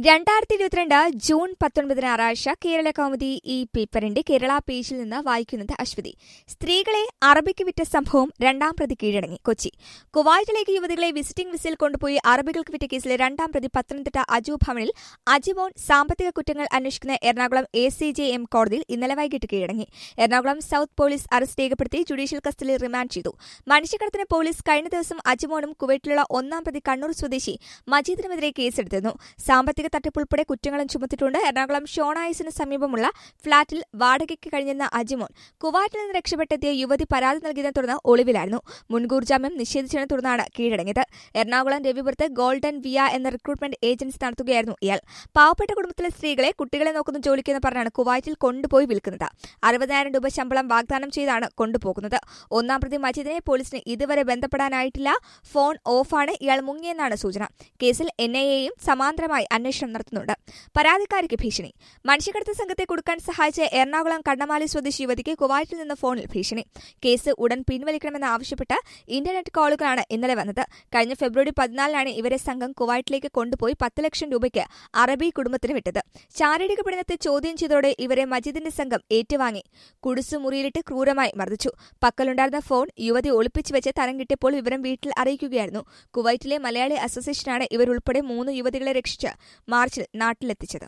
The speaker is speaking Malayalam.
രണ്ടായിരത്തി ഇരുപത്തിരണ്ട് ജൂൺ പത്തൊൻപതിന് ഞായറാഴ്ച കേരള കൗമുദി ഈ പേപ്പറിന്റെ കേരള പേജിൽ നിന്ന് വായിക്കുന്നത് അശ്വതി സ്ത്രീകളെ അറബിക്ക് വിറ്റ സംഭവം രണ്ടാം പ്രതി കീഴടങ്ങി കൊച്ചി കുവൈറ്റിലേക്ക് യുവതികളെ വിസിറ്റിംഗ് വിസയിൽ കൊണ്ടുപോയി അറബികൾക്ക് വിറ്റ കേസിലെ രണ്ടാം പ്രതി പത്തനംതിട്ട അജു ഭവനിൽ അജിമോൻ സാമ്പത്തിക കുറ്റങ്ങൾ അന്വേഷിക്കുന്ന Ernakulam A C J M കോടതിയിൽ ഇന്നലെ വൈകിട്ട് കീഴടങ്ങി എറണാകുളം സൌത്ത് പോലീസ് അറസ്റ്റ് രേഖപ്പെടുത്തി ജുഡീഷ്യൽ കസ്റ്റഡിയിൽ റിമാൻഡ് ചെയ്തു മനുഷ്യക്കടത്തിന് പോലീസ് കഴിഞ്ഞ ദിവസം അജിമോനും കുവൈറ്റിലുള്ള ഒന്നാം പ്രതി കണ്ണൂർ സ്വദേശി മജീദിനുമെതിരെ കേസെടുത്തിരുന്നു സാമ്പത്തിക തട്ടിപ്പ് ഉൾപ്പെടെ കുറ്റങ്ങളും ചുമത്തിയിട്ടുണ്ട് എറണാകുളം ഷോണായിസിന് സമീപമുള്ള ഫ്ളാറ്റിൽ വാടകയ്ക്ക് കഴിഞ്ഞിരുന്ന അജിമോൻ കുവൈറ്റിൽ നിന്ന് രക്ഷപ്പെട്ടെത്തിയ യുവതി പരാതി നൽകിയതിനെ തുടർന്ന് ഒളിവിലായിരുന്നു മുൻകൂർ ജാമ്യം നിഷേധിച്ചതിനെ തുടർന്നാണ് കീഴടങ്ങിയത് എറണാകുളം രവിപുരത്ത് ഗോൾഡൻ വിയ എന്ന റിക്രൂട്ട്മെന്റ് ഏജൻസി നടത്തുകയായിരുന്നു ഇയാൾ പാവപ്പെട്ട കുടുംബത്തിലെ സ്ത്രീകളെ കുട്ടികളെ നോക്കുന്ന ജോലിക്കെന്ന് പറഞ്ഞാണ് കുവൈറ്റിൽ കൊണ്ടുപോയി വിൽക്കുന്നത് അറുപതിനായിരം രൂപ ശമ്പളം വാഗ്ദാനം ചെയ്താണ് കൊണ്ടുപോകുന്നത് ഒന്നാം പ്രതി മജീദിനെ പോലീസിന് ഇതുവരെ ബന്ധപ്പെടാനായിട്ടില്ല ഫോൺ ഓഫാണ് ഇയാൾ മുങ്ങിയെന്നാണ് സൂചന കേസിൽ എൻ ഐ എയും സമാന്തരമായി അന്വേഷണം നടത്തുന്നുണ്ട് പരാതിക്കാരിക്ക് ഭീഷണി മനുഷ്യക്കടത്ത് സംഘത്തെ കൊടുക്കാൻ സഹായിച്ച എറണാകുളം കണ്ണമാലി സ്വദേശി യുവതിക്ക് കുവൈറ്റിൽ നിന്ന് ഫോണിൽ ഭീഷണി കേസ് ഉടൻ പിൻവലിക്കണമെന്ന് ആവശ്യപ്പെട്ട് ഇന്റർനെറ്റ് കോളുകളാണ് ഇന്നലെ വന്നത് കഴിഞ്ഞ ഫെബ്രുവരി പതിനാലിനാണ് ഇവരെ സംഘം കുവൈറ്റിലേക്ക് കൊണ്ടുപോയി പത്ത് ലക്ഷം രൂപയ്ക്ക് അറബി കുടുംബത്തിന് വിട്ടത് ശാരീരിക പീഡനത്തെ ചോദ്യം ചെയ്തതോടെ ഇവരെ മജീദിന്റെ സംഘം ഏറ്റുവാങ്ങി കുടിസു മുറിയിലിട്ട് ക്രൂരമായി മർദ്ദിച്ചു പക്കലുണ്ടായിരുന്ന ഫോൺ യുവതി ഒളിപ്പിച്ചു വെച്ച് തരം കിട്ടിയപ്പോൾ വിവരം വീട്ടിൽ അറിയിക്കുകയായിരുന്നു കുവൈറ്റിലെ മലയാളി അസോസിയേഷനാണ് ഇവരുൾപ്പെടെ മൂന്ന് യുവതികളെ രക്ഷിച്ച് മാർച്ചിൽ നാട്ടിലെത്തിച്ചത്